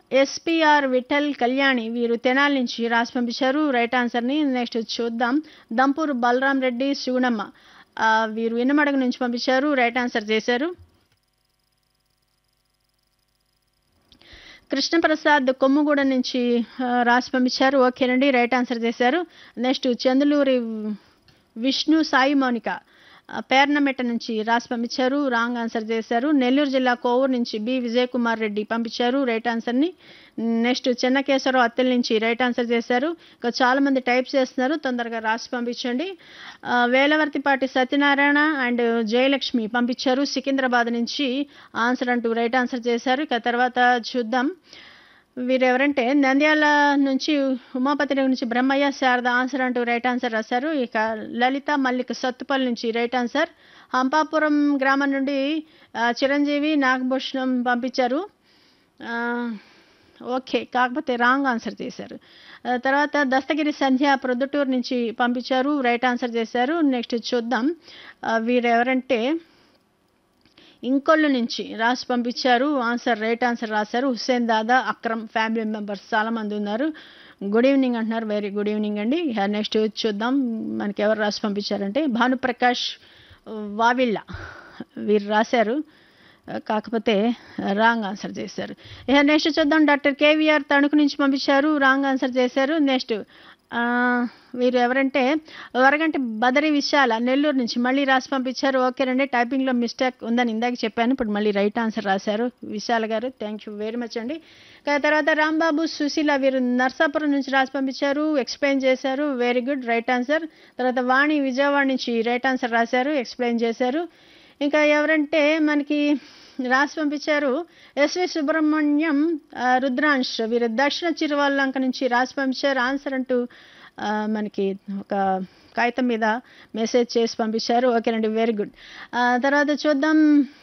SPR Vithal Kalyani వీరు తెనాలి నుంచి రాసి పంపించారు రైట్ ఆన్సర్ని నెక్స్ట్ చూద్దాం దంపూరు బలరాం రెడ్డి శివునమ్మ ఆ, వీరు ఇన్నమడగ నుంచి పంపించారు రైట్ ఆన్సర్ చేశారు కృష్ణప్రసాద్ కొమ్ముగూడ నుంచి ఆ, రాసి పంపించారు ఓకేనండి రైట్ ఆన్సర్ చేశారు నెక్స్ట్ చందులూరి విష్ణు సాయి మౌనిక ఆ, పేర్నమెట్ట నుంచి రాసి పంపించారు రాంగ్ ఆన్సర్ చేశారు నెల్లూరు జిల్లా కోవూరు నుంచి బి విజయ్ కుమార్ రెడ్డి పంపించారు రైట్ ఆన్సర్ని నెక్స్ట్ చెన్నకేశ్వరరావు అత్తెల నుంచి రైట్ ఆన్సర్ చేశారు ఇంకా చాలా మంది టైప్ చేస్తున్నారు తొందరగా రాసి పంపించండి ఆ, వేలవర్తిపాటి సత్యనారాయణ అండ్ జయలక్ష్మి పంపించారు సికింద్రాబాద్ నుంచి ఆన్సర్ అంటూ రైట్ ఆన్సర్ చేశారు ఇక తర్వాత చూద్దాం వీరెవరంటే నంద్యాల నుంచి ఉమాపతి నగర్ నుంచి బ్రహ్మయ్య శారద ఆన్సర్ అంటూ రైట్ ఆన్సర్ రాశారు ఇక లలిత మల్లిక సత్తుపల్లి నుంచి రైట్ ఆన్సర్ హంపాపురం గ్రామం నుండి ఆ, చిరంజీవి నాగభూషణం పంపించారు ఆ, ఓకే కాకపోతే రాంగ్ ఆన్సర్ చేశారు ఆ, తర్వాత దస్తగిరి సంధ్య ప్రొద్దుటూరు నుంచి పంపించారు రైట్ ఆన్సర్ చేశారు నెక్స్ట్ చూద్దాం ఆ, వీరెవరంటే ఇంకొల్లు నుంచి రాసి పంపించారు ఆన్సర్ రైట్ ఆన్సర్ రాశారు హుస్సేన్ దాదా అక్రమ్ ఫ్యామిలీ మెంబర్స్ చాలా మంది ఉన్నారు గుడ్ ఈవినింగ్ అంటున్నారు వెరీ గుడ్ ఈవినింగ్ అండి నెక్స్ట్ చూద్దాం మనకి ఎవరు రాసి పంపించారంటే భానుప్రకాష్ వావిళ్ళ వీరు రాశారు కాకపోతే రాంగ్ ఆన్సర్ చేశారు ఇక నెక్స్ట్ చూద్దాం డాక్టర్ కేవీఆర్ తణుకు నుంచి పంపించారు రాంగ్ ఆన్సర్ చేశారు నెక్స్ట్ ఆ, వీరు ఎవరంటే వరగంటి బదరి విశాల నెల్లూరు నుంచి మళ్ళీ రాసి పంపించారు ఓకేనండి టైపింగ్లో మిస్టేక్ ఉందని ఇందాక చెప్పాను ఇప్పుడు మళ్ళీ రైట్ ఆన్సర్ రాశారు విశాల గారు థ్యాంక్ యూ వెరీ మచ్ అండి ఇక తర్వాత రాంబాబు సుశీల వీరు నర్సాపురం నుంచి రాసి పంపించారు ఎక్స్ప్లెయిన్ చేశారు వెరీ గుడ్ రైట్ ఆన్సర్ తర్వాత వాణి విజయవాడ నుంచి రైట్ ఆన్సర్ రాశారు ఎక్స్ప్లెయిన్ చేశారు ఇంకా ఎవరంటే మనకి రాసి పంపించారు ఎస్వి సుబ్రహ్మణ్యం ఆ, రుద్రాంశ్ వీరు దక్షిణ చిరువల్లంక నుంచి రాసి పంపించారు ఆన్సర్ అంటూ ఆ, మనకి ఒక కాగితం మీద మెసేజ్ చేసి పంపించారు ఓకేనండి వెరీ గుడ్ తర్వాత చూద్దాం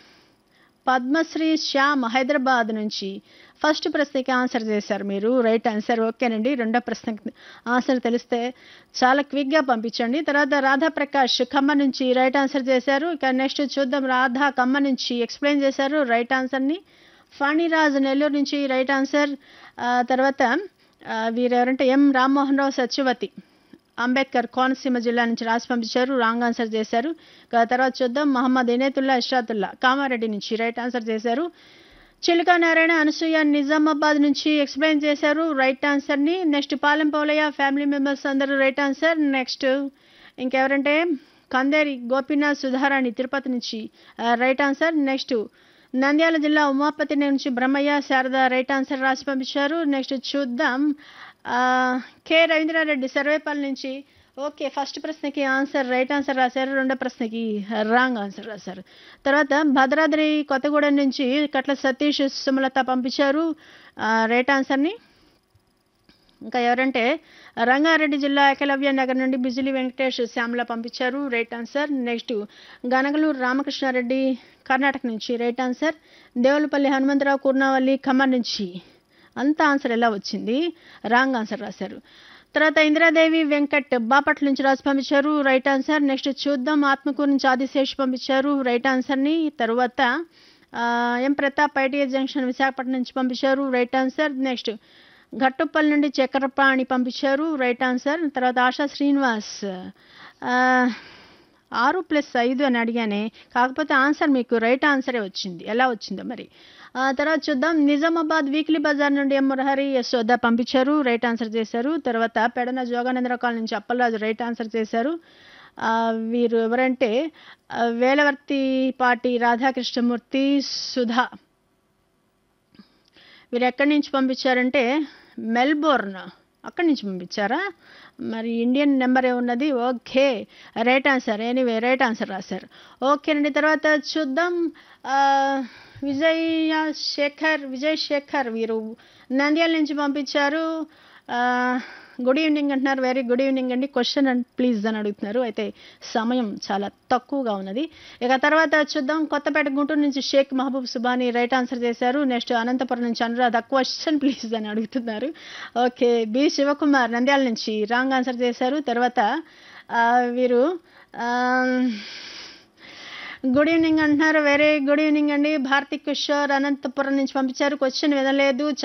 పద్మశ్రీ శ్యామ్ హైదరాబాద్ నుంచి ఫస్ట్ ప్రశ్నకి ఆన్సర్ చేశారు మీరు రైట్ ఆన్సర్ ఓకేనండి రెండో ప్రశ్నకి ఆన్సర్ తెలిస్తే చాలా క్విక్గా పంపించండి తర్వాత రాధా ప్రకాష్ ఖమ్మ నుంచి రైట్ ఆన్సర్ చేశారు ఇక నెక్స్ట్ చూద్దాం రాధా ఖమ్మ నుంచి ఎక్స్ప్లెయిన్ చేశారు రైట్ ఆన్సర్ని ఫణిరాజ్ నెల్లూరు నుంచి రైట్ ఆన్సర్ ఆ, తర్వాత ఆ, వీరెవరంటే ఎం రామ్మోహన్ రావు సత్యవతి అంబేద్కర్ కోనసీమ జిల్లా నుంచి రాసి పంపించారు రాంగ్ ఆన్సర్ చేశారు ఇక తర్వాత చూద్దాం మహమ్మద్ ఇనేతుల్లా ఇషాతుల్లా కామారెడ్డి నుంచి రైట్ ఆన్సర్ చేశారు చిలుక నారాయణ అనసూయ నిజామాబాద్ నుంచి ఎక్స్ప్లెయిన్ చేశారు రైట్ ఆన్సర్ని next Palem Paulaiah family members అందరూ రైట్ ఆన్సర్ నెక్స్ట్ ఇంకెవరంటే కందేరి గోపీనాథ్ సుధారాణి తిరుపతి నుంచి రైట్ ఆన్సర్ నెక్స్ట్ నంద్యాల జిల్లా ఉమాపతి నుంచి బ్రహ్మయ్య శారద రైట్ ఆన్సర్ రాసి పంపించారు నెక్స్ట్ చూద్దాం ఆ, కె రవీంద్రారెడ్డి సర్వేపల్లి నుంచి ఓకే ఫస్ట్ ప్రశ్నకి ఆన్సర్ రైట్ ఆన్సర్ రాశారు రెండో ప్రశ్నకి రాంగ్ ఆన్సర్ రాశారు తర్వాత భద్రాద్రి కొత్తగూడెం నుంచి కట్ల సతీష్ సుమలత పంపించారు ఆ, రైట్ ఆన్సర్ని ఇంకా ఎవరంటే రంగారెడ్డి జిల్లా ఏకలవ్య నగర్ నుండి బిజిలి వెంకటేష్ శ్యామల పంపించారు right answer next Ganagaluru Ramakrishna Reddy Karnataka నుంచి రైట్ ఆన్సర్ దేవులపల్లి హనుమంతరావు కూర్నావల్లి ఖమ్మం నుంచి అంత ఆన్సర్ ఎలా వచ్చింది రాంగ్ ఆన్సర్ రాశారు తర్వాత ఇందిరాదేవి వెంకట్ బాపట్ల నుంచి రాసి పంపించారు రైట్ ఆన్సర్ నెక్స్ట్ చూద్దాం ఆత్మకూరు నుంచి ఆదిశేష్ పంపించారు రైట్ ఆన్సర్ని తర్వాత ఆ, M Pratap ITS junction Visakhapatnam నుంచి పంపించారు రైట్ ఆన్సర్ నెక్స్ట్ ఘట్టుప్పల్ నుండి చక్రపాణి పంపించారు రైట్ ఆన్సర్ తర్వాత ఆశా శ్రీనివాస్ ఆ, ఆరు ప్లస్ ఐదు అని అడిగానే కాకపోతే ఆన్సర్ మీకు రైట్ ఆన్సరే వచ్చింది ఎలా వచ్చిందో మరి ఆ తర్వాత చూద్దాం నిజామాబాద్ వీక్లీ బజార్ నుండి ఎం మురహరి యశోద పంపించారు రైట్ ఆన్సర్ చేశారు తర్వాత పెడన జోగానందర కాలనీ నుంచి అప్పలరాజు రైట్ ఆన్సర్ చేశారు ఆ, వీరు ఎవరంటే ఆ, వేలవర్తి పాటి రాధాకృష్ణమూర్తి సుధా వీరు ఎక్కడి నుంచి పంపించారంటే మెల్బోర్న్ అక్కడి నుంచి పంపించారా మరి ఇండియన్ నెంబర్ ఏమున్నది okay right answer anyway right answer రాశారు ఓకేనండి తర్వాత చూద్దాం ఆ, విజయ శేఖర్ విజయ్ శేఖర్ వీరు నంద్యాల నుంచి పంపించారు ఆ, గుడ్ ఈవినింగ్ అంటున్నారు వెరీ గుడ్ ఈవినింగ్ అండి క్వశ్చన్ అండ్ ప్లీజ్ అని అడుగుతున్నారు అయితే సమయం చాలా తక్కువగా ఉన్నది ఇక తర్వాత చూద్దాం కొత్తపేట గుంటూరు నుంచి షేక్ మహబూబ్ సుబాని రైట్ ఆన్సర్ చేశారు నెక్స్ట్ అనంతపురం నుంచి అనురాధ క్వశ్చన్ ప్లీజ్ అని అడుగుతున్నారు ఓకే బి శివకుమార్ నంద్యాల నుంచి రాంగ్ ఆన్సర్ చేశారు తర్వాత ఆ, వీరు ఆ, గుడ్ ఈవినింగ్ అంటున్నారు వెరీ గుడ్ ఈవినింగ్ అండి భారతి కిషోర్ అనంతపురం నుంచి పంపించారు క్వశ్చన్ వినలేదు